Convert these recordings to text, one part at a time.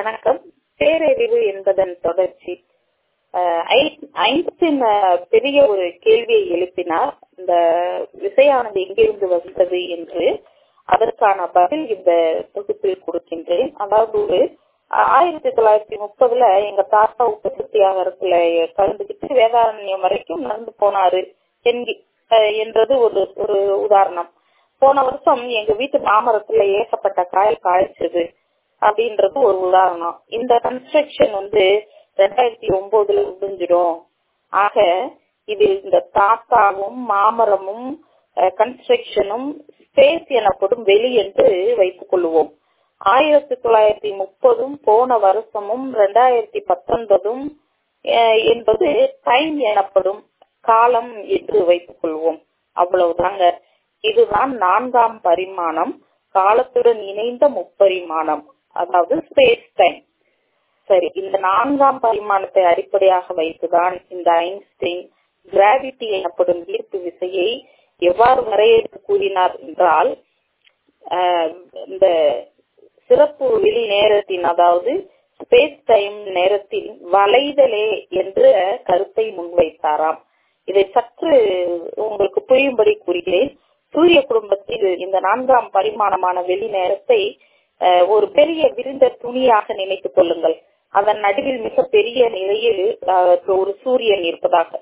வணக்கம் பேரறிவு என்பதன் தொடர்ச்சி ஐன்ஸ்டீன் பெரிய ஒரு கேள்வியை எழுப்பினார் இந்த விசையானது எங்கிருந்து வந்தது என்று அதற்கான பதில் இந்த தொகுப்பில் கொடுக்கின்றேன் அதாவது ஒரு ஆயிரத்தி தொள்ளாயிரத்தி முப்பதுல எங்க தாத்தா உப்பு சத்தியாகரத்துல கலந்துக்கிட்டு வேதாரண்யம் வரைக்கும் நடந்து போனாரு என்றது ஒரு ஒரு உதாரணம் போன வருஷம் எங்க வீட்டு மாமரத்துல ஏகப்பட்ட காயல் காய்ச்சது அப்படின்றது ஒரு உதாரணம் இந்த கன்ஸ்ட்ரக்ஷன் வந்து ரெண்டாயிரத்தி ஒன்பதுல முடிஞ்சிடும் ஆக இது இந்த தாத்தாவும் மாமரமும் கன்ஸ்ட்ரக்ஷனும் ஸ்பேஸ் எனப்படும் வெளி என்று வைத்துக் கொள்வோம் ஆயிரத்தி தொள்ளாயிரத்தி முப்பதும் போன வருஷமும் ரெண்டாயிரத்தி பத்தொன்பதும் என்பது டைம் எனப்படும் காலம் என்று வைத்துக் கொள்வோம் அவ்வளவுதாங்க இதுதான் நான்காம் பரிமாணம் காலத்துடன் இணைந்த முப்பரிமாணம் அதாவது ஸ்பேஸ் டைம் சரி இந்த நான்காம் பரிமாணத்தை அடிப்படையாக வைத்துதான் இந்த ஐன்ஸ்டைன் கிராவிட்டி எனப்படும் ஈர்ப்பு விசையை எவ்வாறு வரையறுத்து கூறினார் என்றால் இந்த சிறப்பு வெளி நேரத்தின் அதாவது ஸ்பேஸ் டைம் நேரத்தில் வளைதலே என்ற கருத்தை முன்வைத்தாராம் இதை சற்று உங்களுக்கு புரியும்படி கூறுகிறேன் சூரிய குடும்பத்தில் இந்த நான்காம் பரிமாணமான வெளி நேரத்தை ஒரு பெரிய விரிந்த துணியாக நினைத்துக் கொள்ளுங்கள் அதன் நடுவில் மிக பெரிய நிலையில் ஒரு சூரியன் இருப்பதாக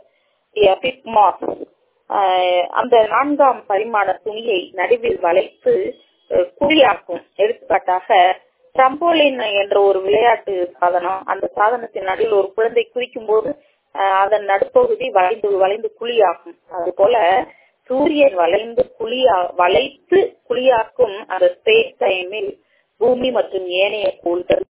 அந்த நான்காம் பரிமாண துணியை நடுவில் வளைத்து குறியாக்கும் எடுத்துக்காட்டாக ட்ரம்போலின் என்ற ஒரு விளையாட்டு சாதனம் அந்த சாதனத்தின் நடுவில் ஒரு குழந்தை குதிக்கும் போது அதன் நடுப்பகுதி வளைந்து வளைந்து குழியாகும் அது போல சூரியன் வளைந்து குழியா வளைத்து குழியாக்கும் அந்த ஸ்பேஸ் டைமில் பூமி மற்றும் ஏனைய கோள்கள்